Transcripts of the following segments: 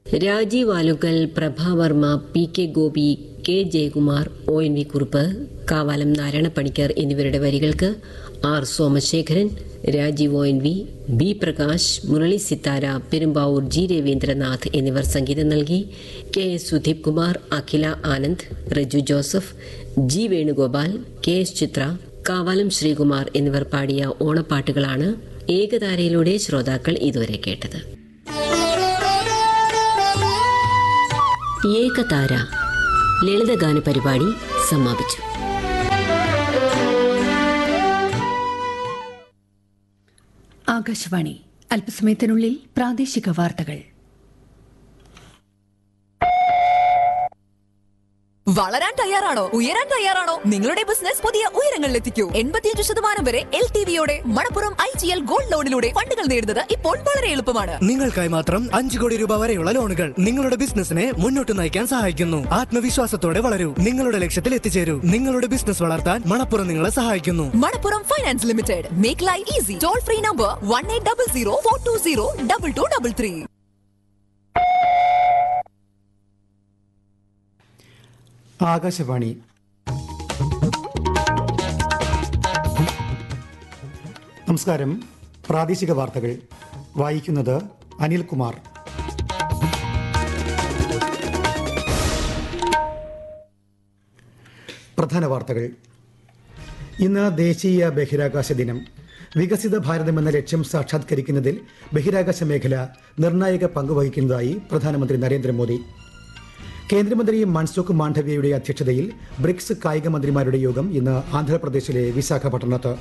Rajeev Alukkal Prabhavarma P K Gopi K Jayakumar O N V Kurup Kavalam Narayanapanicker എന്നിവരുടെ വരികൾക്ക് R Somasekharan Rajeev O N V B Prakash Murali Sithara Perumbavoor G Raveendranath എന്നിവർ സംഗീതം നൽകി K S Sudeep Kumar Akhila Anand Reju Joseph G Venugopal K S Chithra Kavalam Sreekumar എന്നിവർ പാടിയ ഓണപ്പാട്ടുകളാണ് ഏകതാരയിലൂടെ ശ്രോതാക്കൾ ഇതുവരെ കേട്ടത് ഏകതാര ലളിതഗാന പരിപാടി സമാപിച്ചു ആകാശവാണി അല്പസമയത്തിനുള്ളിൽ പ്രാദേശിക വാർത്തകൾ വളരാൻ തയ്യാറാണോ ഉയരാൻ തയ്യാറാണോ നിങ്ങളുടെ ബിസിനസ് പുതിയ ഉയരങ്ങളിലെത്തിക്കൂ എൺപത്തിയഞ്ച് ശതമാനം വരെ എൽ ടി വിയോടെ Manappuram I G L gold ലോണിലൂടെ ഫണ്ടുകൾ നേടുന്നത് ഇപ്പോൾ വളരെ എളുപ്പമാണ് നിങ്ങൾക്കായി മാത്രം അഞ്ചു കോടി രൂപ വരെയുള്ള ലോണുകൾ നിങ്ങളുടെ ബിസിനസിനെ മുന്നോട്ട് നയിക്കാൻ സഹായിക്കുന്നു ആത്മവിശ്വാസത്തോടെ വളരൂ നിങ്ങളുടെ ലക്ഷ്യത്തിൽ എത്തിച്ചേരൂ നിങ്ങളുടെ ബിസിനസ് വളർത്താൻ മണപ്പുറം നിങ്ങളെ സഹായിക്കുന്നു Manappuram finance limited make life easy toll free number one eight double zero four two zero double two double three Akashvani നമസ്കാരം പ്രാദേശിക വാർത്തകൾ വായിക്കുന്നത് അനിൽകുമാർ പ്രധാന വാർത്തകൾ ഇന്ന് ദേശീയ ബഹിരാകാശ ദിനം വികസിത ഭാരതം എന്ന ലക്ഷ്യം സാക്ഷാത്കരിക്കുന്നതിൽ ബഹിരാകാശ മേഖല നിർണായക പങ്കുവഹിക്കുന്നതായി പ്രധാനമന്ത്രി നരേന്ദ്രമോദി കേന്ദ്രമന്ത്രി മൻസുഖ് മാണ്ഡവ്യയുടെ അധ്യക്ഷതയിൽ ബ്രിക്സ് കായിക മന്ത്രിമാരുടെ യോഗം ഇന്ന് ആന്ധ്രാപ്രദേശിലെ വിശാഖപട്ടണത്ത്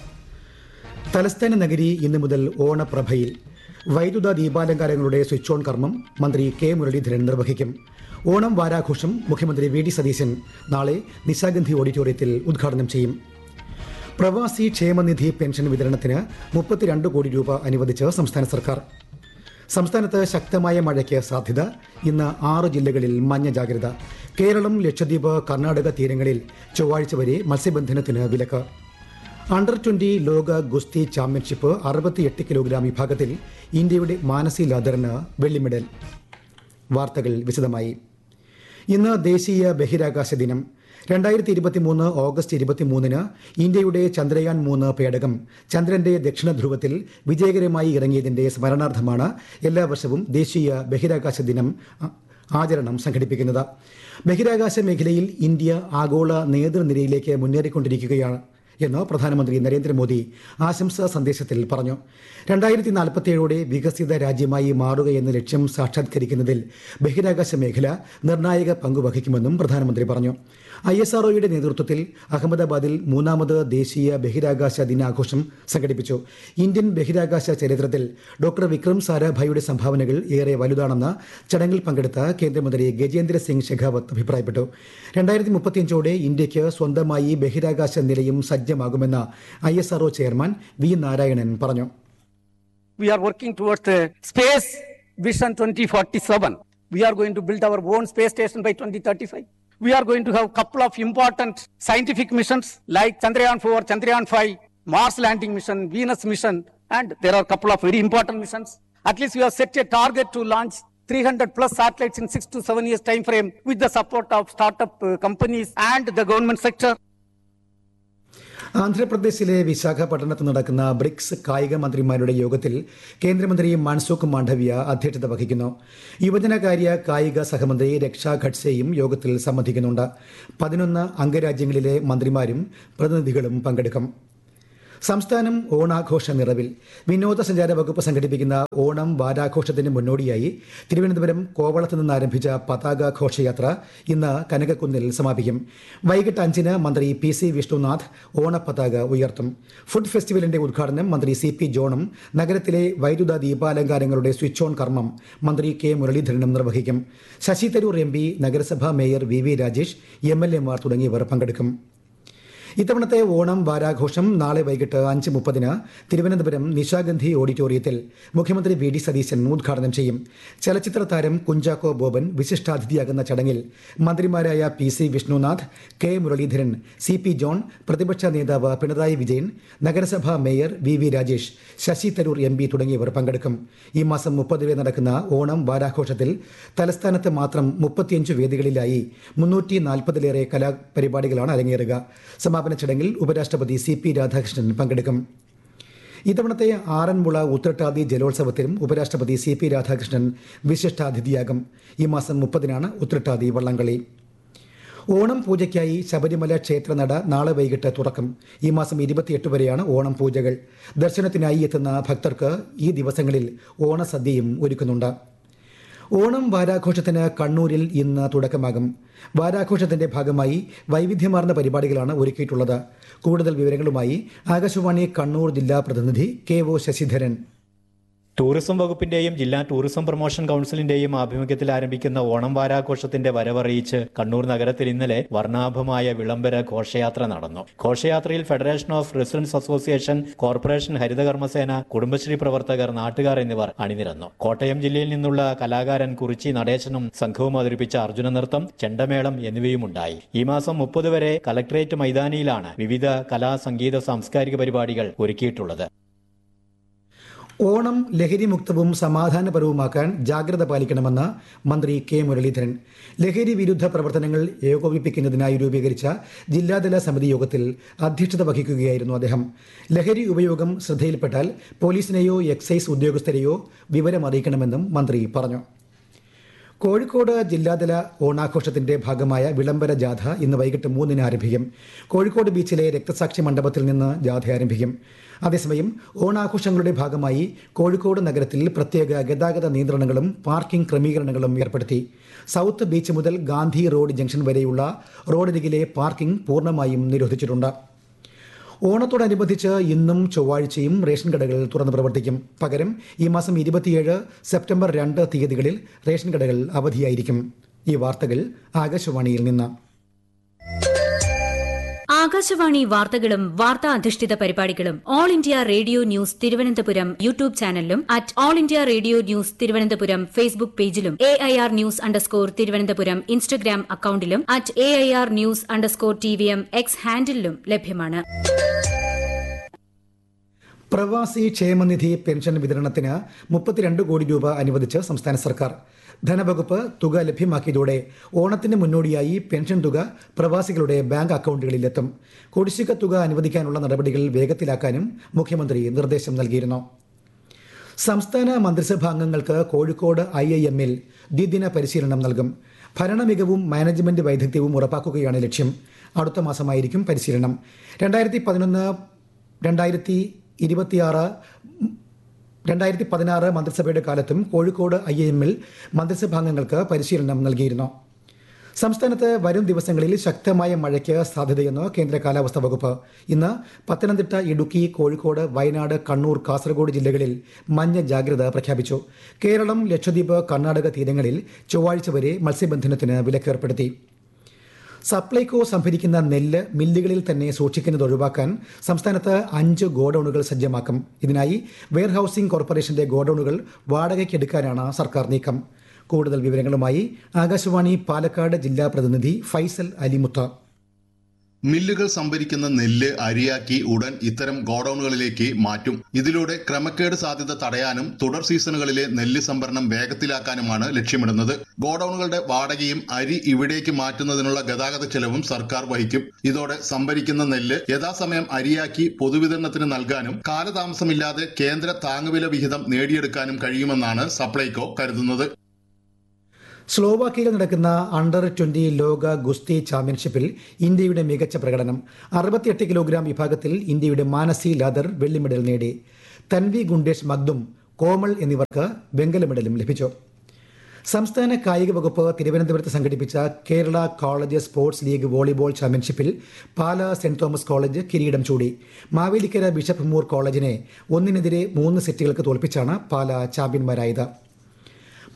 തലസ്ഥാന നഗരി ഇന്നു മുതൽ ഓണപ്രഭയിൽ വൈദ്യുത ദീപാലങ്കാരങ്ങളുടെ സ്വിച്ച് ഓൺ കർമ്മം മന്ത്രി കെ മുരളീധരൻ നിർവഹിക്കും ഓണം വാരാഘോഷം മുഖ്യമന്ത്രി വി ഡി സതീശൻ നാളെ നിശാഗന്ധി ഓഡിറ്റോറിയത്തിൽ ഉദ്ഘാടനം ചെയ്യും പ്രവാസി ക്ഷേമനിധി പെൻഷൻ വിതരണത്തിന് മുപ്പത്തിരണ്ട് കോടി രൂപ അനുവദിച്ച് സംസ്ഥാന സർക്കാർ സംസ്ഥാനത്ത് ശക്തമായ മഴയ്ക്ക് സാധ്യത ഇന്ന് ആറ് ജില്ലകളിൽ മഞ്ഞ ജാഗ്രത കേരളം ലക്ഷദ്വീപ് കർണാടക തീരങ്ങളിൽ ചൊവ്വാഴ്ച വരെ മത്സ്യബന്ധനത്തിന് വിലക്ക് അണ്ടർ ട്വന്റി ലോക ഗുസ്തി ചാമ്പ്യൻഷിപ്പ് അറുപത്തിയെട്ട് കിലോഗ്രാം വിഭാഗത്തിൽ ഇന്ത്യയുടെ മാനസി ലാദറിന് വെള്ളി മെഡൽ വാർത്തകൾ വിശദമായി ഇന്ന് ദേശീയ ബഹിരാകാശ ദിനം രണ്ടായിരത്തി ഇരുപത്തി മൂന്ന് ഓഗസ്റ്റ് ഇരുപത്തിമൂന്നിന് ഇന്ത്യയുടെ ചന്ദ്രയാൻ മൂന്ന് പേടകം ചന്ദ്രന്റെ ദക്ഷിണ ധ്രുവത്തിൽ വിജയകരമായി ഇറങ്ങിയതിന്റെ സ്മരണാർത്ഥമാണ് എല്ലാ വർഷവും ദേശീയ ബഹിരാകാശ ദിനം ആ- ആചരണം സംഘടിപ്പിക്കുന്നത് ബഹിരാകാശ മേഖലയിൽ ഇന്ത്യ ആഗോള നേതൃനിരയിലേക്ക് മുന്നേറിക്കൊണ്ടിരിക്കുകയാണ് എന്ന് പ്രധാനമന്ത്രി നരേന്ദ്രമോദി ആശംസാ സന്ദേശത്തിൽ പറഞ്ഞു രണ്ടായിരത്തി നാൽപ്പത്തിയേഴോടെ വികസിത രാജ്യമായി മാറുക എന്ന ലക്ഷ്യം സാക്ഷാത്കരിക്കുന്നതിൽ ബഹിരാകാശ മേഖല നിർണായക പങ്കുവഹിക്കുമെന്നും പ്രധാനമന്ത്രി പറഞ്ഞു ഐ എസ് ആർഒയുടെ നേതൃത്വത്തിൽ അഹമ്മദാബാദിൽ മൂന്നാമത് ദേശീയ ബഹിരാകാശ ദിനാഘോഷം സംഘടിപ്പിച്ചു ഇന്ത്യൻ ബഹിരാകാശ ചരിത്രത്തിൽ ഡോക്ടർ വിക്രം സാരാഭായിയുടെ സംഭാവനകൾ ഏറെ വലുതാണെന്ന് ചടങ്ങിൽ പങ്കെടുത്ത കേന്ദ്രമന്ത്രി ഗജേന്ദ്ര സിംഗ് ഷെഖാവത്ത് അഭിപ്രായപ്പെട്ടു രണ്ടായിരത്തി മുപ്പത്തിയഞ്ചോടെ ഇന്ത്യക്ക് സ്വന്തമായി ബഹിരാകാശ നിലയം സജ്ജമാകുമെന്ന് I S R O chairman V Narayanan പറഞ്ഞു we are working towards the space vision 2047 we are going to build our own space station by 2035 we are going to have couple of important scientific missions like chandrayaan 4 chandrayaan 5 mars landing mission venus mission and there are couple of very important missions at least we have set a target to launch 300 plus satellites in 6 to 7 years time frame with the support of startup uh, companies and the government sector ആന്ധ്രാപ്രദേശിലെ വിശാഖപട്ടണത്ത് നടക്കുന്ന BRICS കായിക മന്ത്രിമാരുടെ യോഗത്തിൽ കേന്ദ്രമന്ത്രി മൻസുഖ് മാണ്ഡവ്യ അധ്യക്ഷത വഹിക്കുന്നു യുവജനകാര്യ കായിക സഹമന്ത്രി രക്ഷാ ഖഡ്സെയും യോഗത്തിൽ സംബന്ധിക്കുന്നുണ്ട് പതിനൊന്ന് അംഗരാജ്യങ്ങളിലെ മന്ത്രിമാരും പ്രതിനിധികളും പങ്കെടുക്കും സംസ്ഥാനം ഓണാഘോഷ നിറവിൽ വിനോദസഞ്ചാര വകുപ്പ് സംഘടിപ്പിക്കുന്ന ഓണം വാരാഘോഷത്തിന് മുന്നോടിയായി തിരുവനന്തപുരം കോവളത്ത് നിന്ന് ആരംഭിച്ച പതാക ഘോഷയാത്ര ഇന്ന് കനകക്കുന്നിൽ സമാപിക്കും വൈകിട്ട് അഞ്ചിന് മന്ത്രി പി സി വിഷ്ണുനാഥ് ഓണപ്പതാക ഉയർത്തും ഫുഡ് ഫെസ്റ്റിവലിന്റെ ഉദ്ഘാടനം മന്ത്രി സി പി ജോണും നഗരത്തിലെ വൈദ്യുത ദീപാലങ്കാരങ്ങളുടെ സ്വിച്ച് ഓൺ കർമ്മം മന്ത്രി കെ മുരളീധരനും നിർവഹിക്കും ശശി തരൂർ എം പി നഗരസഭാ mayor V V Rajesh M L എമാർ തുടങ്ങിയവർ പങ്കെടുക്കും ഇത്തവണത്തെ ഓണം വാരാഘോഷം നാളെ വൈകിട്ട് അഞ്ച് മുപ്പതിന് തിരുവനന്തപുരം നിശാഗന്ധി ഓഡിറ്റോറിയത്തിൽ മുഖ്യമന്ത്രി വി ഡി സതീശൻ ഉദ്ഘാടനം ചെയ്യും ചലച്ചിത്ര താരം കുഞ്ചാക്കോ ബോബൻ വിശിഷ്ടാതിഥിയാകുന്ന ചടങ്ങിൽ മന്ത്രിമാരായ P C Vishnunath K Muraleedharan C P John പ്രതിപക്ഷ നേതാവ് പിണറായി വിജയൻ നഗരസഭാ mayor V V Rajesh Shashi Tharoor M P തുടങ്ങിയവർ പങ്കെടുക്കും ഈ മാസം മുപ്പത് വരെ നടക്കുന്ന ഓണം വാരാഘോഷത്തിൽ തലസ്ഥാനത്ത് മാത്രം മുപ്പത്തിയഞ്ച് വേദികളിലായി മുന്നൂറ്റി നാൽപ്പതിലേറെ കലാപരിപാടികളാണ് അരങ്ങേറുക സമാപന ചടങ്ങിൽ ഉപരാഷ്ട്രപതി സി പി രാധാകൃഷ്ണൻ പങ്കെടുക്കും ഇത്തവണത്തെ ആറന്മുള ഉത്രട്ടാതി ജലോത്സവത്തിലും ഉപരാഷ്ട്രപതി സി പി രാധാകൃഷ്ണൻ വിശിഷ്ടാതിഥിയാകും ഈ മാസം മുപ്പതിനാണ് ഉത്രട്ടാതി വള്ളംകളി ഓണം പൂജയ്ക്കായി ശബരിമല ക്ഷേത്രനട നാളെ വൈകിട്ട് തുറക്കും ഈ മാസം ഇരുപത്തിയെട്ട് വരെയാണ് ഓണം പൂജകൾ ദർശനത്തിനായി എത്തുന്ന ഭക്തർക്ക് ഈ ദിവസങ്ങളിൽ ഓണസദ്യയും ഒരുക്കുന്നുണ്ട് ഓണം വാരാഘോഷത്തിന് കണ്ണൂരിൽ ഇന്ന് തുടക്കമാകും വാരാഘോഷത്തിന്റെ ഭാഗമായി വൈവിധ്യമാർന്ന പരിപാടികളാണ് ഒരുക്കിയിട്ടുള്ളത് കൂടുതൽ വിവരങ്ങളുമായി ആകാശവാണി കണ്ണൂർ ജില്ലാ പ്രതിനിധി കെ ഒ ശശിധരൻ ടൂറിസം വകുപ്പിന്റെയും ജില്ലാ ടൂറിസം പ്രൊമോഷൻ കൌൺസിലിന്റെയും ആഭിമുഖ്യത്തിൽ ആരംഭിക്കുന്ന ഓണം വാരാഘോഷത്തിന്റെ വരവറിയിച്ച് കണ്ണൂർ നഗരത്തിൽ ഇന്നലെ വർണ്ണാഭമായ വിളംബര ഘോഷയാത്ര നടന്നു ഘോഷയാത്രയിൽ federation of residence association corporation ഹരിതകർമ്മസേന കുടുംബശ്രീ പ്രവർത്തകർ നാട്ടുകാർ എന്നിവർ അണിനിരന്നു കോട്ടയം ജില്ലയിൽ നിന്നുള്ള കലാകാരൻ കുറിച്ചി നടേശനും സംഘവും അവതരിപ്പിച്ച അർജുന നൃത്തം ചെണ്ടമേളം എന്നിവയുമുണ്ടായി ഈ മാസം മുപ്പത് വരെ കലക്ട്രേറ്റ് മൈതാനിയിലാണ് വിവിധ കലാ സംഗീത സാംസ്കാരിക പരിപാടികൾ ഒരുക്കിയിട്ടുള്ളത് ഓണം ലഹരിമുക്തവും സമാധാനപരവുമാക്കാൻ ജാഗ്രത പാലിക്കണമെന്ന് മന്ത്രി കെ മുരളീധരൻ ലഹരി വിരുദ്ധ പ്രവർത്തനങ്ങൾ ഏകോപിപ്പിക്കുന്നതിനായി രൂപീകരിച്ച ജില്ലാതല സമിതി യോഗത്തിൽ അധ്യക്ഷത വഹിക്കുകയായിരുന്നു അദ്ദേഹം ലഹരി ഉപയോഗം ശ്രദ്ധയിൽപ്പെട്ടാൽ പോലീസിനെയോ എക്സൈസ് ഉദ്യോഗസ്ഥരെയോ വിവരം അറിയിക്കണമെന്നും മന്ത്രി പറഞ്ഞു കോഴിക്കോട് ജില്ലാതല ഓണാഘോഷത്തിന്റെ ഭാഗമായ വിളംബര ജാഥ ഇന്ന് വൈകിട്ട് മൂന്നിന് ആരംഭിക്കും കോഴിക്കോട് ബീച്ചിലെ രക്തസാക്ഷി മണ്ഡപത്തിൽ നിന്ന് ജാഥ ആരംഭിക്കും അതേസമയം ഓണാഘോഷങ്ങളുടെ ഭാഗമായി കോഴിക്കോട് നഗരത്തിൽ പ്രത്യേക ഗതാഗത നിയന്ത്രണങ്ങളും പാർക്കിംഗ് ക്രമീകരണങ്ങളും ഏർപ്പെടുത്തി സൗത്ത് ബീച്ച് മുതൽ ഗാന്ധി റോഡ് ജംഗ്ഷൻ വരെയുള്ള റോഡരികിലെ പാർക്കിംഗ് പൂർണ്ണമായും നിരോധിച്ചിട്ടുണ്ട് ഓണത്തോടനുബന്ധിച്ച് ഇന്നും ചൊവ്വാഴ്ചയും റേഷൻ കടകൾ തുറന്ന് പ്രവർത്തിക്കും പകരം ഈ മാസം ഇരുപത്തിയേഴ് സെപ്റ്റംബർ രണ്ട് തീയതികളിൽ റേഷൻ കടകൾ അവധിയായിരിക്കും ഈ വാർത്തകൾ ആകാശവാണിയിൽ നിന്ന് ആകാശവാണി വാർത്തകളും വാർത്താ അധിഷ്ഠിത പരിപാടികളും All India Radio news Thiruvananthapuram YouTube ചാനലിലും at All India Radio news Thiruvananthapuram Facebook പേജിലും A I R news underscore Thiruvananthapuram Instagram അക്കൌണ്ടിലും at A I R news underscore T V M X ഹാൻഡിലും ലഭ്യമാണ് പ്രവാസി ക്ഷേമനിധി പെൻഷൻ വിതരണത്തിന് മുപ്പത്തിരണ്ട് കോടി രൂപ അനുവദിച്ച് സംസ്ഥാന സർക്കാർ ധനവകുപ്പ് തുക ലഭ്യമാക്കിയതോടെ ഓണത്തിന് മുന്നോടിയായി പെൻഷൻ തുക പ്രവാസികളുടെ ബാങ്ക് അക്കൌണ്ടുകളിലെത്തും കുടിശ്ശിക തുക അനുവദിക്കാനുള്ള നടപടികൾ വേഗത്തിലാക്കാനും മുഖ്യമന്ത്രി നിർദ്ദേശം നൽകിയിരുന്നു സംസ്ഥാന മന്ത്രിസഭാ അംഗങ്ങൾക്ക് കോഴിക്കോട് ഐ ഐ എമ്മിൽ ദ്വിദിന പരിശീലനം നൽകും ഭരണമികവും മാനേജ്മെന്റ് വൈദഗ്ധ്യവും ഉറപ്പാക്കുകയാണ് ലക്ഷ്യം അടുത്ത മാസമായിരിക്കും പരിശീലനം രണ്ടായിരത്തി പതിനൊന്ന് രണ്ടായിരത്തി ഇരുപത്തിയാറ് രണ്ടായിരത്തി പതിനാറ് മന്ത്രിസഭയുടെ കാലത്തും കോഴിക്കോട് ഐ എമ്മിൽ മന്ത്രിസഭാംഗങ്ങൾക്ക് പരിശീലനം നൽകിയിരുന്നു സംസ്ഥാനത്ത് വരും ദിവസങ്ങളിൽ ശക്തമായ മഴയ്ക്ക് സാധ്യതയെന്ന് കേന്ദ്ര കാലാവസ്ഥാ വകുപ്പ് ഇന്ന് പത്തനംതിട്ട ഇടുക്കി കോഴിക്കോട് വയനാട് കണ്ണൂർ കാസർഗോഡ് ജില്ലകളിൽ മഞ്ഞ ജാഗ്രത പ്രഖ്യാപിച്ചു കേരളം ലക്ഷദ്വീപ് കർണാടക തീരങ്ങളിൽ ചൊവ്വാഴ്ച വരെ മത്സ്യബന്ധനത്തിന് വിലക്കേർപ്പെടുത്തി സപ്ലൈകോ സംഭരിക്കുന്ന നെല്ല് മില്ലുകളിൽ തന്നെ സൂക്ഷിക്കുന്നത് ഒഴിവാക്കാൻ സംസ്ഥാനത്ത് അഞ്ച് ഗോഡൌണുകൾ സജ്ജമാക്കും ഇതിനായി വെയർഹൌസിംഗ് കോർപ്പറേഷന്റെ ഗോഡൌണുകൾ വാടകയ്ക്കെടുക്കാനാണ് സർക്കാർ നീക്കം കൂടുതൽ വിവരങ്ങളുമായി ആകാശവാണി പാലക്കാട് ജില്ലാ പ്രതിനിധി ഫൈസൽ അലിമുത്ത മില്ലുകൾ സംഭരിക്കുന്ന നെല്ല് അരിയാക്കി ഉടൻ ഇത്തരം ഗോഡൌണുകളിലേക്ക് മാറ്റും ഇതിലൂടെ ക്രമക്കേട് സാധ്യത തടയാനും തുടർ സീസണുകളിലെ നെല്ല് സംഭരണം വേഗത്തിലാക്കാനുമാണ് ലക്ഷ്യമിടുന്നത് ഗോഡൌണുകളുടെ വാടകയും അരി ഇവിടേക്ക് മാറ്റുന്നതിനുള്ള ഗതാഗത ചെലവും സർക്കാർ വഹിക്കും ഇതോടെ സംഭരിക്കുന്ന നെല്ല് യഥാസമയം അരിയാക്കി പൊതുവിതരണത്തിന് നൽകാനും കാലതാമസമില്ലാതെ കേന്ദ്ര താങ്ങുവില വിഹിതം നേടിയെടുക്കാനും കഴിയുമെന്നാണ് സപ്ലൈകോ കരുതുന്നത് സ്ലോവാക്കിയയിൽ നടക്കുന്ന അണ്ടർ ട്വന്റി ലോക ഗുസ്തി ചാമ്പ്യൻഷിപ്പിൽ ഇന്ത്യയുടെ മികച്ച പ്രകടനം അറുപത്തിയെട്ട് കിലോഗ്രാം വിഭാഗത്തിൽ ഇന്ത്യയുടെ മാനസി ലാദർ വെള്ളി മെഡൽ നേടി തൻവി ഗുണ്ടേഷ് മഗ്ദും കോമൾ എന്നിവർക്ക് വെങ്കല മെഡലും ലഭിച്ചു സംസ്ഥാന കായിക വകുപ്പ് തിരുവനന്തപുരത്ത് സംഘടിപ്പിച്ച Kerala college sports league volleyball ചാമ്പ്യൻഷിപ്പിൽ പാല സെന്റ് തോമസ് കോളേജ് കിരീടം ചൂടി മാവേലിക്കര ബിഷപ്പ് മൂർ കോളേജിനെ ഒന്നിനെതിരെ മൂന്ന് സെറ്റുകൾക്ക് തോൽപ്പിച്ചാണ് പാല ചാമ്പ്യന്മാരായത്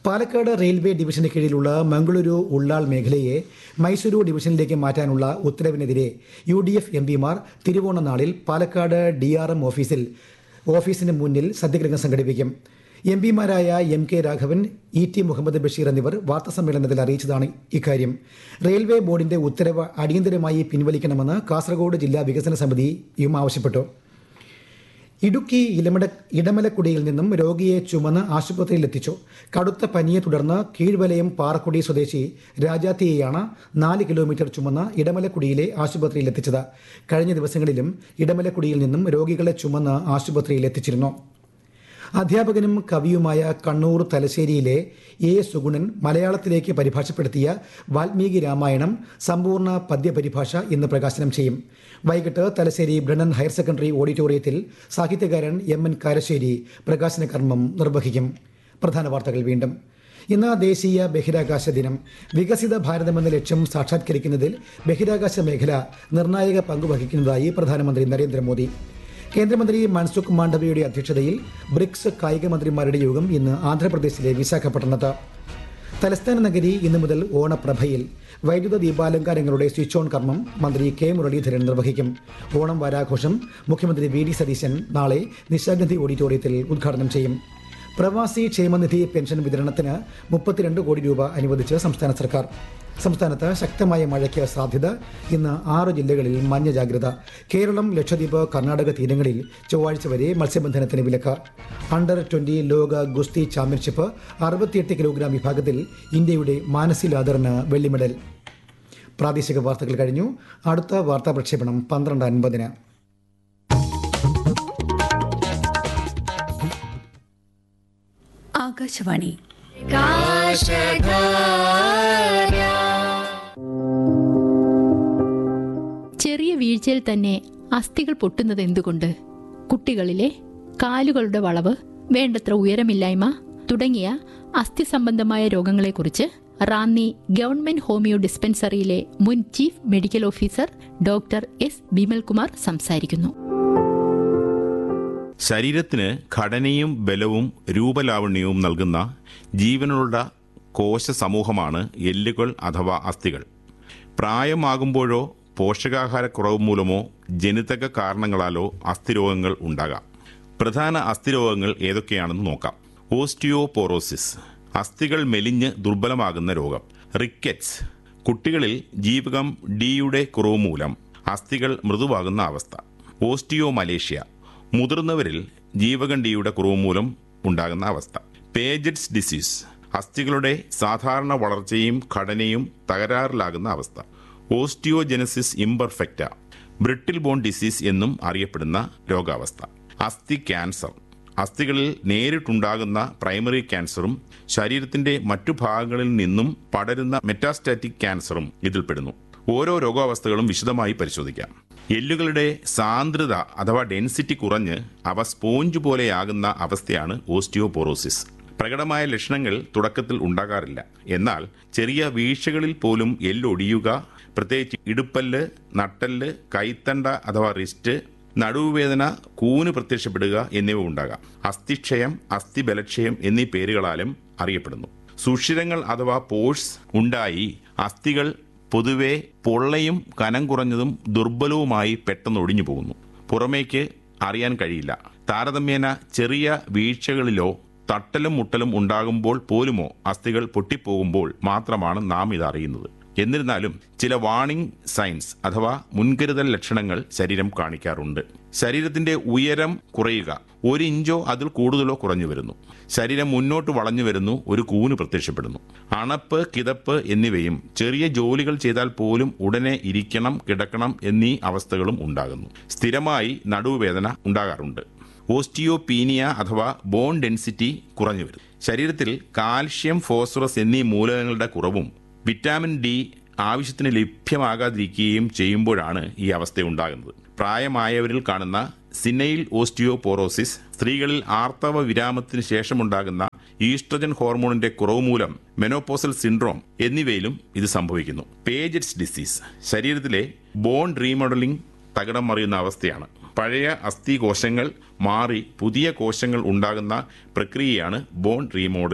പാലക്കാട് റെയിൽവേ ഡിവിഷന് കീഴിലുള്ള മംഗളൂരു ഉള്ളാൾ മേഖലയെ മൈസൂരു ഡിവിഷനിലേക്ക് മാറ്റാനുള്ള ഉത്തരവിനെതിരെ യു ഡി എഫ് എം പിമാർ തിരുവോണ നാളിൽ പാലക്കാട് ഡി ആർ എം ഓഫീസിൽ ഓഫീസിന് മുന്നിൽ സത്യഗ്രഹം സംഘടിപ്പിക്കും എം പിമാരായ M K Raghavan E T Muhammad Basheer എന്നിവർ വാർത്താസമ്മേളനത്തിൽ അറിയിച്ചതാണ് ഇക്കാര്യം റെയിൽവേ ബോർഡിന്റെ ഉത്തരവ് അടിയന്തരമായി പിൻവലിക്കണമെന്ന് കാസർഗോഡ് ജില്ലാ വികസന സമിതിയും ആവശ്യപ്പെട്ടു ഇടുക്കി ഇലമട ഇടമലക്കുടിയിൽ നിന്നും രോഗിയെ ചുമന്ന് ആശുപത്രിയിലെത്തിച്ചു കടുത്ത പനിയെ തുടർന്ന് കീഴ്വലയം പാറക്കുടി സ്വദേശി രാജാത്തിയെയാണ് നാല് കിലോമീറ്റർ ചുമന്ന് ഇടമലക്കുടിയിലെ ആശുപത്രിയിലെത്തിച്ചത് കഴിഞ്ഞ ദിവസങ്ങളിലും ഇടമലക്കുടിയിൽ നിന്നും രോഗികളെ ചുമന്ന് ആശുപത്രിയിലെത്തിച്ചിരുന്നു അധ്യാപകനും കവിയുമായ കണ്ണൂർ തലശ്ശേരിയിലെ എ സുഗുണൻ മലയാളത്തിലേക്ക് പരിഭാഷപ്പെടുത്തിയ വാൽമീകി രാമായണം സമ്പൂർണ്ണ പദ്യപരിഭാഷ ഇന്ന് പ്രകാശനം ചെയ്യും വൈകിട്ട് തലശ്ശേരി ബ്രണ്ണൻ ഹയർ സെക്കൻഡറി ഓഡിറ്റോറിയത്തിൽ സാഹിത്യകാരൻ എം എൻ കാരശ്ശേരി പ്രകാശന കർമ്മം നിർവഹിക്കും പ്രധാന വാർത്തകൾ വീണ്ടും ഇന്ന് ദേശീയ ബഹിരാകാശ ദിനം വികസിത ഭാരതമെന്ന ലക്ഷ്യം സാക്ഷാത്കരിക്കുന്നതിൽ ബഹിരാകാശ മേഖല നിർണായക പങ്കുവഹിക്കുന്നതായി പ്രധാനമന്ത്രി നരേന്ദ്രമോദി കേന്ദ്രമന്ത്രി മൻസുഖ് മാണ്ഡവ്യയുടെ അധ്യക്ഷതയിൽ ബ്രിക്സ് കായിക മന്ത്രിമാരുടെ യോഗം ഇന്ന് ആന്ധ്രാപ്രദേശിലെ വിശാഖപട്ടണത്ത് തലസ്ഥാന നഗരി ഇന്നു മുതൽ ഓണപ്രഭയിൽ വൈദ്യുത ദീപാലങ്കാരങ്ങളുടെ സ്വിച്ച് ഓൺ കർമ്മം മന്ത്രി കെ മുരളീധരൻ നിർവഹിക്കും ഓണം വാരാഘോഷം മുഖ്യമന്ത്രി വി ഡി സതീശൻ നാളെ നിശാഗന്ധി ഓഡിറ്റോറിയത്തിൽ ഉദ്ഘാടനം ചെയ്യും പ്രവാസി ക്ഷേമനിധി പെൻഷൻ വിതരണത്തിന് മുപ്പത്തിരണ്ട് കോടി രൂപ അനുവദിച്ച് സംസ്ഥാന സർക്കാർ സംസ്ഥാനത്ത് ശക്തമായ മഴയ്ക്ക് സാധ്യത ഇന്ന് ആറ് ജില്ലകളിൽ മഞ്ഞ ജാഗ്രത കേരളം ലക്ഷദ്വീപ് കർണാടക തീരങ്ങളിൽ ചൊവ്വാഴ്ച വരെ മത്സ്യബന്ധനത്തിന് വിലക്ക് അണ്ടർ ട്വന്റി ലോക ഗുസ്തി ചാമ്പ്യൻഷിപ്പ് അറുപത്തിയെട്ട് കിലോഗ്രാം വിഭാഗത്തിൽ ഇന്ത്യയുടെ മാനസി ലാദറിന് വെള്ളി മെഡൽ പ്രാദേശിക വാർത്തകൾ കഴിഞ്ഞു അടുത്ത വാർത്താ പ്രക്ഷേപണം പന്ത്രണ്ട് അൻപതിന് ആകാശവാണി ചെറിയ വീഴ്ചയിൽ തന്നെ അസ്ഥികൾ പൊട്ടുന്നത് എന്തുകൊണ്ട് കുട്ടികളിലെ കാലുകളുടെ വളവ് വേണ്ടത്ര ഉയരമില്ലായ്മ തുടങ്ങിയ അസ്ഥി സംബന്ധമായ രോഗങ്ങളെക്കുറിച്ച് റാന്നി ഗവൺമെന്റ് ഹോമിയോ ഡിസ്പെൻസറിയിലെ മുൻ chief medical officer doctor S Bimalkumar സംസാരിക്കുന്നു ശരീരത്തിന് ഘടനയും ബലവും രൂപലാവണ്യവും നൽകുന്ന ജീവനുള്ള കോശ സമൂഹമാണ് എല്ലുകൾ അഥവാ അസ്ഥികൾ പ്രായമാകുമ്പോഴോ പോഷകാഹാരക്കുറവ് മൂലമോ ജനിതക കാരണങ്ങളാലോ അസ്ഥിരോഗങ്ങൾ ഉണ്ടാകാം പ്രധാന അസ്ഥിരോഗങ്ങൾ ഏതൊക്കെയാണെന്ന് നോക്കാം ഓസ്റ്റിയോപോറോസിസ് അസ്ഥികൾ മെലിഞ്ഞ് ദുർബലമാകുന്ന രോഗം റിക്കറ്റ്സ് കുട്ടികളിൽ ജീവകം ഡിയുടെ കുറവ് മൂലം അസ്ഥികൾ മൃദുവാകുന്ന അവസ്ഥ ഓസ്റ്റിയോ മലേഷ്യ മുതിർന്നവരിൽ ജീവകം ഡിയുടെ കുറവ് മൂലം ഉണ്ടാകുന്ന അവസ്ഥ പേജറ്റ്സ് ഡിസീസ് അസ്ഥികളുടെ സാധാരണ വളർച്ചയും ഘടനയും തകരാറിലാകുന്ന അവസ്ഥ osteogenesis imperfecta brittle bone disease എന്നും അറിയപ്പെടുന്ന രോഗാവസ്ഥ അസ്ഥി ക്യാൻസർ അസ്ഥികളിൽ നേരിട്ടുണ്ടാകുന്ന പ്രൈമറി ക്യാൻസറും ശരീരത്തിന്റെ മറ്റു ഭാഗങ്ങളിൽ നിന്നും പടരുന്ന മെറ്റാസ്റ്റാറ്റിക് ക്യാൻസറും ഇതിൽപ്പെടുന്നു ഓരോ രോഗാവസ്ഥകളും വിശദമായി പരിശോധിക്കാം എല്ലുകളുടെ സാന്ദ്രത അഥവാ ഡെൻസിറ്റി കുറഞ്ഞ് അവ സ്പോഞ്ച് പോലെയാകുന്ന അവസ്ഥയാണ് ഓസ്റ്റിയോപോറോസിസ് പ്രകടമായ ലക്ഷണങ്ങൾ തുടക്കത്തിൽ ഉണ്ടാകാറില്ല എന്നാൽ ചെറിയ വീഴ്ചകളിൽ പോലും എല്ലൊടിയുക പ്രത്യേകിച്ച് ഇടുപ്പല്ല് നട്ടല് കൈത്തണ്ട അഥവാ റിസ്റ്റ് നടുവുവേദന കൂന് പ്രത്യക്ഷപ്പെടുക എന്നിവ ഉണ്ടാകാം അസ്ഥിക്ഷയം അസ്ഥിബലക്ഷയം എന്നീ പേരുകളാലും അറിയപ്പെടുന്നു സുഷിരങ്ങൾ അഥവാ പോഴ്സ് ഉണ്ടായി അസ്ഥികൾ പൊതുവെ പൊള്ളയും കനം കുറഞ്ഞതും ദുർബലവുമായി പെട്ടെന്ന് ഒടിഞ്ഞു പോകുന്നു പുറമേക്ക് അറിയാൻ കഴിയില്ല താരതമ്യേന ചെറിയ വീഴ്ചകളിലോ തട്ടലും മുട്ടലും ഉണ്ടാകുമ്പോൾ പോലുമോ അസ്ഥികൾ പൊട്ടിപ്പോകുമ്പോൾ മാത്രമാണ് നാം ഇത് അറിയുന്നത് എന്നിരുന്നാലും ചില വാണിംഗ് സൈൻസ് അഥവാ മുൻകരുതൽ ലക്ഷണങ്ങൾ ശരീരം കാണിക്കാറുണ്ട് ശരീരത്തിന്റെ ഉയരം കുറയുക ഒരു ഇഞ്ചോ അതിൽ കൂടുതലോ കുറഞ്ഞു വരുന്നു ശരീരം മുന്നോട്ട് വളഞ്ഞു വരുന്നു ഒരു കൂന് പ്രത്യക്ഷപ്പെടുന്നു അണപ്പ് കിതപ്പ് എന്നിവയും ചെറിയ ജോലികൾ ചെയ്താൽ പോലും ഉടനെ ഇരിക്കണം കിടക്കണം എന്നീ അവസ്ഥകളും ഉണ്ടാകുന്നു സ്ഥിരമായി നടുവുവേദന ഉണ്ടാകാറുണ്ട് ഓസ്റ്റിയോപീനിയ അഥവാ ബോൺ ഡെൻസിറ്റി കുറഞ്ഞു വരും ശരീരത്തിൽ കാൽഷ്യം ഫോസ്ഫറസ് എന്നീ മൂലകങ്ങളുടെ കുറവും വിറ്റാമിൻ ഡി ആവശ്യത്തിന് ലഭ്യമാകാതിരിക്കുകയും ചെയ്യുമ്പോഴാണ് ഈ അവസ്ഥ ഉണ്ടാകുന്നത് പ്രായമായവരിൽ കാണുന്ന സിനൈൽ ഓസ്റ്റിയോപോറോസിസ് സ്ത്രീകളിൽ ആർത്തവ വിരാമത്തിന് ശേഷമുണ്ടാകുന്ന ഈസ്ട്രജൻ ഹോർമോണിന്റെ കുറവ് മൂലം മെനോപോസൽ സിൻഡ്രോം എന്നിവയിലും ഇത് സംഭവിക്കുന്നു പേജറ്റ്സ് ഡിസീസ് ശരീരത്തിലെ ബോൺ റീമോഡലിംഗ് തകിടം മറിയുന്ന അവസ്ഥയാണ് പഴയ അസ്ഥി കോശങ്ങൾ മാറി പുതിയ കോശങ്ങൾ ഉണ്ടാകുന്ന പ്രക്രിയയാണ് ബോൺ റീമോഡലിംഗ്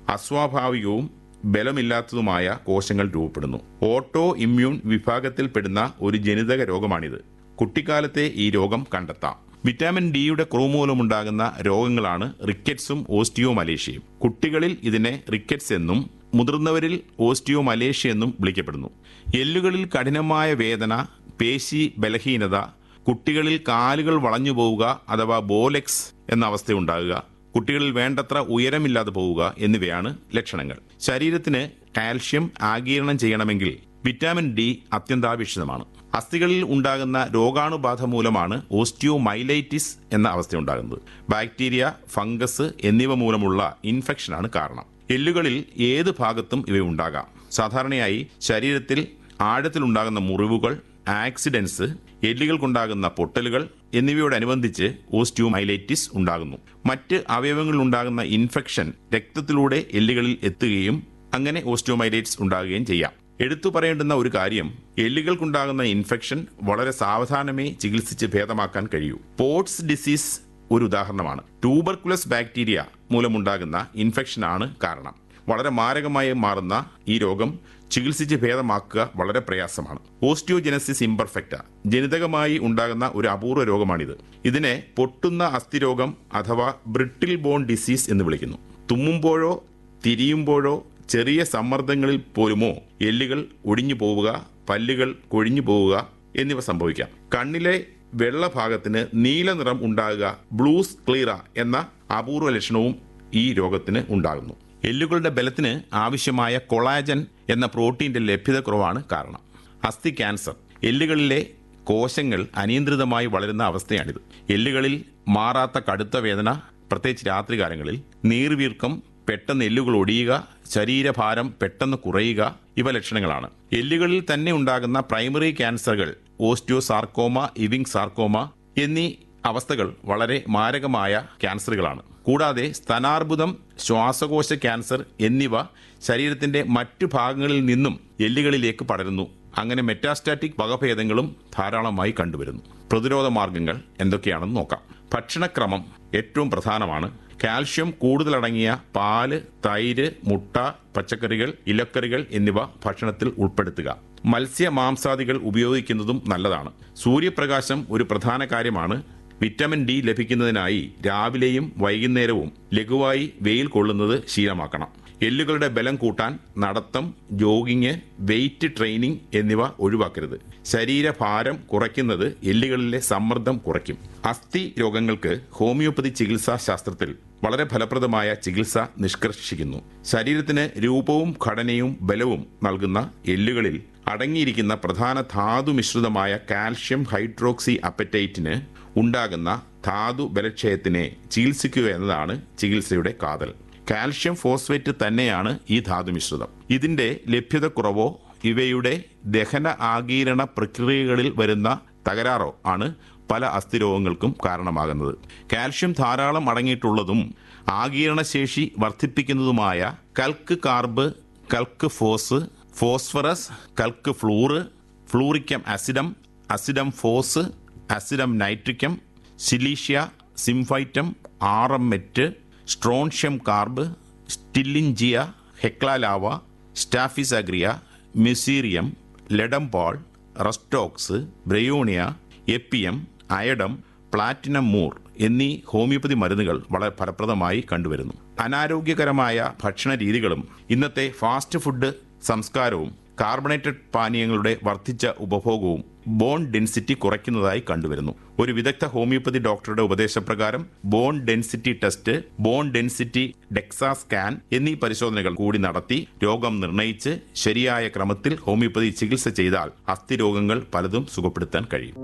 അസ്വാഭാവികവും ബലമില്ലാത്തതുമായ കോശങ്ങൾ രൂപപ്പെടുന്നു ഓട്ടോ ഇമ്മ്യൂൺ വിഭാഗത്തിൽപ്പെടുന്ന ഒരു ജനിതക രോഗമാണിത് കുട്ടിക്കാലത്തെ ഈ രോഗം കണ്ടെത്താം വിറ്റാമിൻ ഡിയുടെ കുറവുമൂലമുണ്ടാകുന്ന രോഗങ്ങളാണ് റിക്കറ്റ്സും ഓസ്റ്റിയോ മലേഷ്യയും കുട്ടികളിൽ ഇതിനെ റിക്കറ്റ്സ് എന്നും മുതിർന്നവരിൽ ഓസ്റ്റിയോ മലേഷ്യ എന്നും വിളിക്കപ്പെടുന്നു എല്ലുകളിൽ കഠിനമായ വേദന പേശി ബലഹീനത കുട്ടികളിൽ കാലുകൾ വളഞ്ഞു പോവുക അഥവാ ബോലെക്സ് എന്ന അവസ്ഥയുണ്ടാകുക കുട്ടികളിൽ വേണ്ടത്ര ഉയരമില്ലാതെ പോവുക എന്നിവയാണ് ലക്ഷണങ്ങൾ ശരീരത്തിന് കാൽഷ്യം ആഗീരണം ചെയ്യണമെങ്കിൽ വിറ്റാമിൻ ഡി അത്യന്താപേക്ഷിതമാണ് അസ്ഥികളിൽ ഉണ്ടാകുന്ന രോഗാണുബാധ മൂലമാണ് ഓസ്റ്റിയോമൈലൈറ്റിസ് എന്ന അവസ്ഥയുണ്ടാകുന്നത് ബാക്ടീരിയ ഫംഗസ് എന്നിവ മൂലമുള്ള ഇൻഫെക്ഷനാണ് കാരണം എല്ലുകളിൽ ഏത് ഭാഗത്തും ഇവ ഉണ്ടാകാം സാധാരണയായി ശരീരത്തിൽ ആഴത്തിലുണ്ടാകുന്ന മുറിവുകൾ ആക്സിഡൻസ് എല്ലുകൾക്കുണ്ടാകുന്ന പൊട്ടലുകൾ എന്നിവയോടനുബന്ധിച്ച് ഓസ്റ്റിയോമൈലൈറ്റിസ് ഉണ്ടാകുന്നു മറ്റ് അവയവങ്ങളിൽ ഉണ്ടാകുന്ന ഇൻഫെക്ഷൻ രക്തത്തിലൂടെ എല്ലുകളിൽ എത്തുകയും അങ്ങനെ ഓസ്റ്റിയോമൈലൈറ്റിസ് ഉണ്ടാകുകയും ചെയ്യാം എടുത്തു പറയേണ്ടുന്ന ഒരു കാര്യം എല്ലുകൾക്കുണ്ടാകുന്ന ഇൻഫെക്ഷൻ വളരെ സാവധാനമേ ചികിത്സിച്ച് ഭേദമാക്കാൻ കഴിയൂ പോട്സ് ഡിസീസ് ഒരു ഉദാഹരണമാണ് ട്യൂബർക്കുലസ് ബാക്ടീരിയ മൂലമുണ്ടാകുന്ന ഇൻഫെക്ഷനാണ് കാരണം വളരെ മാരകമായി മാറുന്ന ഈ രോഗം ചികിത്സിച്ച് ഭേദമാക്കുക വളരെ പ്രയാസമാണ് ഓസ്റ്റിയോജനസിസ് ഇംപെർഫെക്റ്റ ജനിതകമായി ഉണ്ടാകുന്ന ഒരു അപൂർവ രോഗമാണിത് ഇതിനെ പൊട്ടുന്ന അസ്ഥിരോഗം അഥവാ ബ്രിട്ടിൽ ബോൺ ഡിസീസ് എന്ന് വിളിക്കുന്നു തുമ്മുമ്പോഴോ തിരിയുമ്പോഴോ ചെറിയ സമ്മർദ്ദങ്ങളിൽ പോലുമോ എല്ലുകൾ ഒടിഞ്ഞു പോവുക പല്ലുകൾ കൊഴിഞ്ഞു പോവുക എന്നിവ സംഭവിക്കാം കണ്ണിലെ വെള്ള ഭാഗത്തിന് നീല നിറം ഉണ്ടാകുക ബ്ലൂസ് ക്ലീറ എന്ന അപൂർവ ലക്ഷണവും ഈ രോഗത്തിന് ഉണ്ടാകുന്നു എല്ലുകളുടെ ബലത്തിന് ആവശ്യമായ കൊളാജൻ എന്ന പ്രോട്ടീന്റെ ലഭ്യത കുറവാണ് കാരണം അസ്ഥി ക്യാൻസർ എല്ലുകളിലെ കോശങ്ങൾ അനിയന്ത്രിതമായി വളരുന്ന അവസ്ഥയാണിത് എല്ലുകളിൽ മാറാത്ത കടുത്ത വേദന പ്രത്യേകിച്ച് രാത്രികാലങ്ങളിൽ നീർവീർക്കം പെട്ടെന്ന് എല്ലുകൾ ഒടിയുക ശരീരഭാരം പെട്ടെന്ന് കുറയുക ഇവ ലക്ഷണങ്ങളാണ് എല്ലുകളിൽ തന്നെ ഉണ്ടാകുന്ന പ്രൈമറി ക്യാൻസറുകൾ ഓസ്റ്റിയോസാർക്കോമ ഇവിങ് സാർക്കോമ എന്നീ അവസ്ഥകൾ വളരെ മാരകമായ ക്യാൻസറുകളാണ് കൂടാതെ സ്തനാർബുദം ശ്വാസകോശ ക്യാൻസർ എന്നിവ ശരീരത്തിന്റെ മറ്റു ഭാഗങ്ങളിൽ നിന്നും എല്ലുകളിലേക്ക് പടരുന്നു അങ്ങനെ മെറ്റാസ്റ്റാറ്റിക് വകഭേദങ്ങളും ധാരാളമായി കണ്ടുവരുന്നു പ്രതിരോധ മാർഗങ്ങൾ എന്തൊക്കെയാണെന്ന് നോക്കാം ഭക്ഷണക്രമം ഏറ്റവും പ്രധാനമാണ് കാൽഷ്യം കൂടുതലടങ്ങിയ പാല് തൈര് മുട്ട പച്ചക്കറികൾ ഇലക്കറികൾ എന്നിവ ഭക്ഷണത്തിൽ ഉൾപ്പെടുത്തുക മത്സ്യ മാംസാദികൾ ഉപയോഗിക്കുന്നതും നല്ലതാണ് സൂര്യപ്രകാശം ഒരു പ്രധാന കാര്യമാണ് വിറ്റമിൻ ഡി ലഭിക്കുന്നതിനായി രാവിലെയും വൈകുന്നേരവും ലഘുവായി വെയിൽ കൊള്ളുന്നത് ശീലമാക്കണം എല്ലുകളുടെ ബലം കൂട്ടാൻ നടത്തം ജോഗിങ് വെയിറ്റ് ട്രെയിനിങ് എന്നിവ ഒഴിവാക്കരുത് ശരീരഭാരം കുറയ്ക്കുന്നത് എല്ലുകളിലെ സമ്മർദ്ദം കുറയ്ക്കും അസ്ഥി രോഗങ്ങൾക്ക് ഹോമിയോപ്പതി ചികിത്സാ ശാസ്ത്രത്തിൽ വളരെ ഫലപ്രദമായ ചികിത്സ നിഷ്കർഷിക്കുന്നു ശരീരത്തിന് രൂപവും ഘടനയും ബലവും നൽകുന്ന എല്ലുകളിൽ അടങ്ങിയിരിക്കുന്ന പ്രധാന ധാതു മിശ്രിതമായ കാൽഷ്യം ഹൈഡ്രോക്സി അപ്പറ്റൈറ്റിന് ഉണ്ടാകുന്ന ധാതു ബലക്ഷയത്തിനെ ചികിത്സിക്കുക എന്നതാണ് ചികിത്സയുടെ കാതൽ കാൽഷ്യം ഫോസ്ഫേറ്റ് തന്നെയാണ് ഈ ധാതു മിശ്രിതം ഇതിന്റെ ലഭ്യതക്കുറവോ ഇവയുടെ ദഹന ആഗീരണ പ്രക്രിയകളിൽ വരുന്ന തകരാറോ ആണ് പല അസ്ഥിരോഗങ്ങൾക്കും കാരണമാകുന്നത് കാൽഷ്യം ധാരാളം അടങ്ങിയിട്ടുള്ളതും ആഗീരണശേഷി വർദ്ധിപ്പിക്കുന്നതുമായ calc carb calc phos phosphorus calc fluor fluoricum acidum acidum phos acidum nitricum silicea symphytum R M met strontium carb stillingia hekla lava staphysagria mezereum ledum pal rhus tox bryonia apium iodum platinum മൂർ എന്നീ homeopathy മരുന്നുകൾ വളരെ ഫലപ്രദമായി കണ്ടുവരുന്നു അനാരോഗ്യകരമായ ഭക്ഷണ രീതികളും ഇന്നത്തെ ഫാസ്റ്റ് ഫുഡ് സംസ്കാരവും കാർബണേറ്റഡ് പാനീയങ്ങളുടെ വർദ്ധിച്ച ഉപഭോഗവും ബോൺ ഡെൻസിറ്റി കുറയ്ക്കുന്നതായി കണ്ടുവരുന്നു ഒരു വിദഗ്ധ ഹോമിയോപ്പതി ഡോക്ടറുടെ ഉപദേശപ്രകാരം bone density test bone density DEXA scan എന്നീ പരിശോധനകൾ കൂടി നടത്തി രോഗം നിർണയിച്ച് ശരിയായ ക്രമത്തിൽ ഹോമിയോപ്പതി ചികിത്സ ചെയ്താൽ അസ്ഥിരോഗങ്ങൾ പലതും സുഖപ്പെടുത്താൻ കഴിയും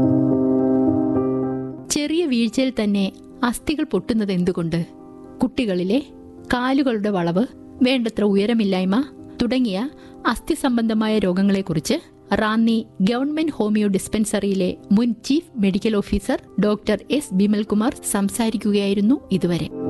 ചെറിയ വീഴ്ചയിൽ തന്നെ അസ്ഥികൾ പൊട്ടുന്നത് എന്തുകൊണ്ട് കുട്ടികളിലെ കാലുകളുടെ വളവ് വേണ്ടത്ര ഉയരമില്ലായ്മ തുടങ്ങിയ അസ്ഥി സംബന്ധമായ രോഗങ്ങളെക്കുറിച്ച് റാന്നി ഗവൺമെന്റ് ഹോമിയോ ഡിസ്പെൻസറിയിലെ മുൻ chief medical officer doctor S Bimalkumar സംസാരിക്കുകയായിരുന്നു ഇതുവരെ